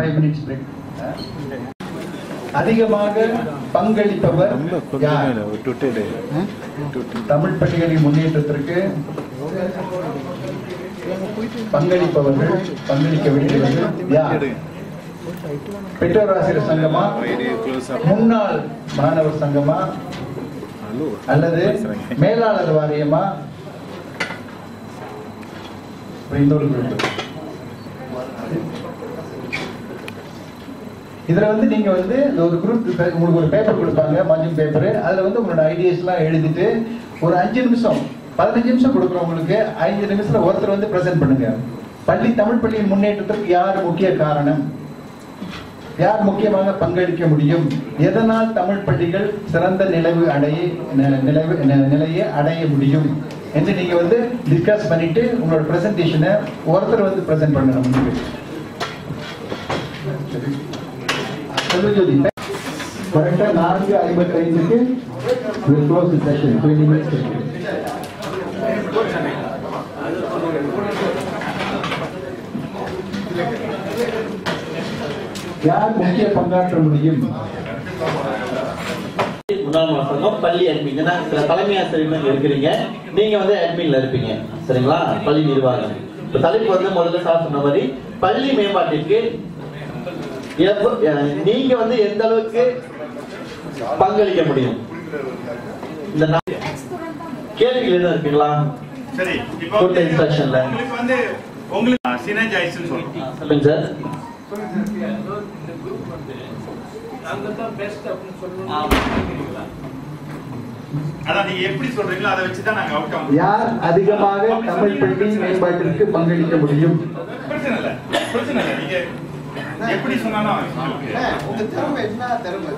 Five minutes break அதிகமாக பங்களிப்பவர் யார் தமிழ் பள்ளிகளின் முன்னேற்றத்திற்கு பங்களிப்பவர்கள் பங்களிக்க வேண்டியவர்கள் யார் பெற்றோர் ஆசிரியர் சங்கமா முன்னாள் மாணவர் சங்கமா அல்லது மேலாளர் வாரியமா அப்புறம் இன்னொரு group. இதுல வந்து நீங்க வந்து இந்த ஒரு குரூப் உங்களுக்கு ஒரு பேப்பர் கொடுப்பாங்க மஞ்சள் பேப்பர் அதுல வந்து உங்களோட ஐடியாஸ் எல்லாம் எழுதிட்டு ஒரு அஞ்சு நிமிஷம் பதினஞ்சு நிமிஷம் கொடுக்குறோம் உங்களுக்கு ஐந்து நிமிஷத்துல ஒருத்தர் வந்து பிரசன்ட் பண்ணுங்க பள்ளி தமிழ் பள்ளியின் முன்னேற்றத்திற்கு யார் முக்கிய காரணம் யார் முக்கியமாக பங்களிக்க முடியும் எதனால் தமிழ் பள்ளிகள் சிறந்த நிலவு அடைய நி- நிலவு நி- நிலையை அடைய முடியும் என்று நீங்க வந்து டிஸ்கஸ் பண்ணிட்டு உங்களோட பிரசன்டேஷனை ஒருத்தர் வந்து பிரசன்ட் பண்ணணும் உங்களுக்கு செல்வஜோதி கரெக்டா நான்கு ஐம்பத்தி ஐந்துக்கு will close the session 20 minutes யார் முக்கிய பங்காற்ற முடியும் முன்னாள் மாசம் பள்ளி அட்மின் ஏன்னா சில தலைமை ஆசிரியர்கள் இங்க இருக்கிறீங்க நீங்க வந்து அட்மின்ல இருப்பீங்க சரிங்களா பள்ளி நிர்வாகம் இப்ப தலைப்பு வந்து முதல்ல சார் சொன்ன மாதிரி பள்ளி மேம்பாட்டிற்கு எப்ப- அஹ் நீங்க வந்து எந்த அளவுக்கு பங்களிக்க முடியும் இந்த நா- கேள்விகள் எதுவும் இருக்குங்களா சரி இப்போ Good வந்து instruction ல. உங்களுக்கு வந்து உங்களுக்கு சினர்ஜைஸ்னு சொல்றோம் சொல்லுங்க சார் அதான் நீங்க எப்படி சொல்றீங்களோ அதை வச்சு தான் நாங்க அவுட்கம் யார் அதிகமாக தமிழ் பள்ளி மேம்பாட்டிற்கு பங்களிக்க முடியும் பிரச்சனை இல்ல பிரச்சனை இல்ல நீங்க எப்படி சொன்னாலும் உங்க திறமை என்ன திறமை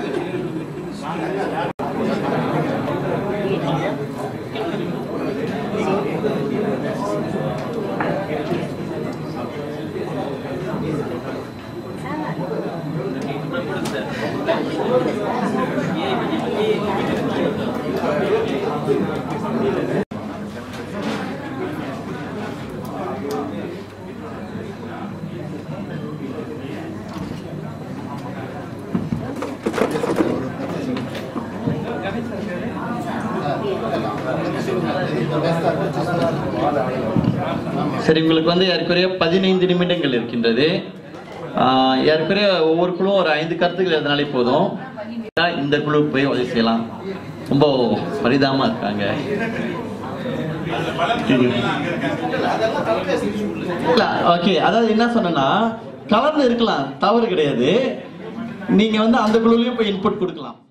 சரி உங்களுக்கு வந்து ஏற்குறைய பதினைந்து நிமிடங்கள் இருக்கின்றது ஆஹ் ஏற்குறைய ஒவ்வொரு குழுவும் ஒரு ஐந்து கருத்துக்கள் எழுதினாலே போதும் இந்த குழு போய் உதவி செய்யலாம் ரொம்ப பரிதாபமா இருக்காங்க இல்ல ஓகே அதாவது என்ன சொன்னேன்னா கலந்து இருக்கலாம் தவறு கிடையாது நீங்க வந்து அந்த குழுலயும் போய் இன்புட் கொடுக்கலாம்